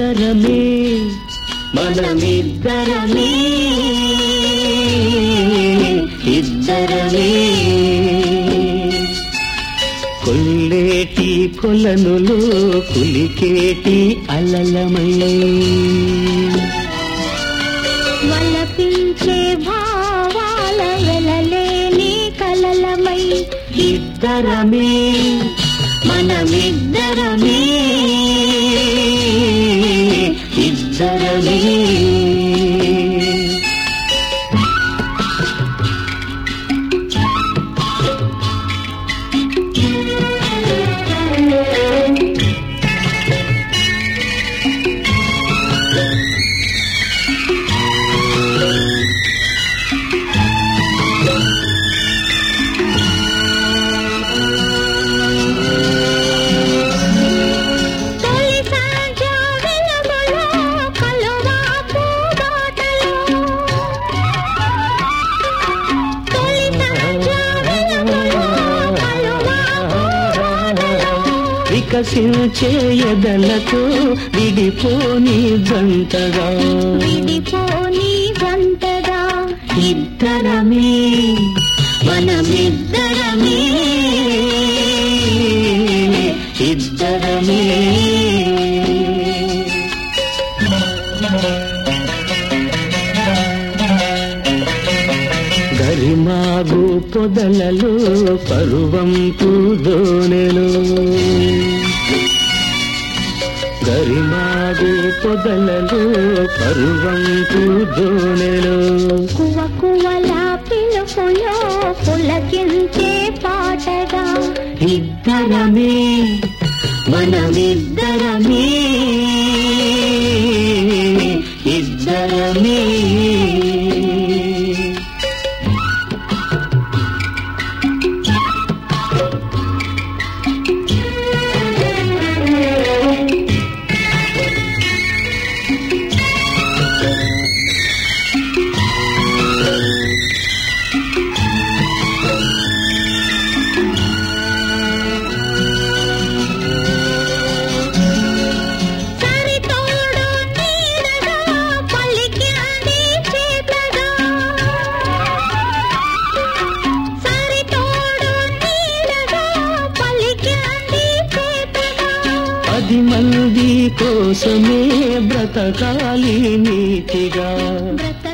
ఇద్దరమే మనమిద్దరమే ఇద్దరమే కొల్లేటి కొలనులు కులికేటి అలలమై వలపించే భావాల వెలలేని కలలమై ఇద్దరమే మనమిద్దరమే ఇద్దరమే తొలి సాంజ వెలుగులో కలువా పూబాటలో తొలి సాంజ వెలుగులో కలువా పూబాటలో వికసించే ఎదలకు విడిపోని జంటగా విడిపోని జంటగా ఇద్దరమే మనమిద్దరమే ఇద్దరమే గరిమాగు పొదలలో పరువం పూదోనెలు గరిమాగు పొదలలో పరువం పూదోనెలు కువ కువల పిలుపులో పులకించే పాటగా ఇద్దరమే మనమిద్దరమే ఇద్దరమే సరితోడు నీడగా పలికింది చేతగా సరితోడు నీడగా పలికింది చేతగా పది మంది కోసమే బ్రతకాలి నీతిగా బ్రత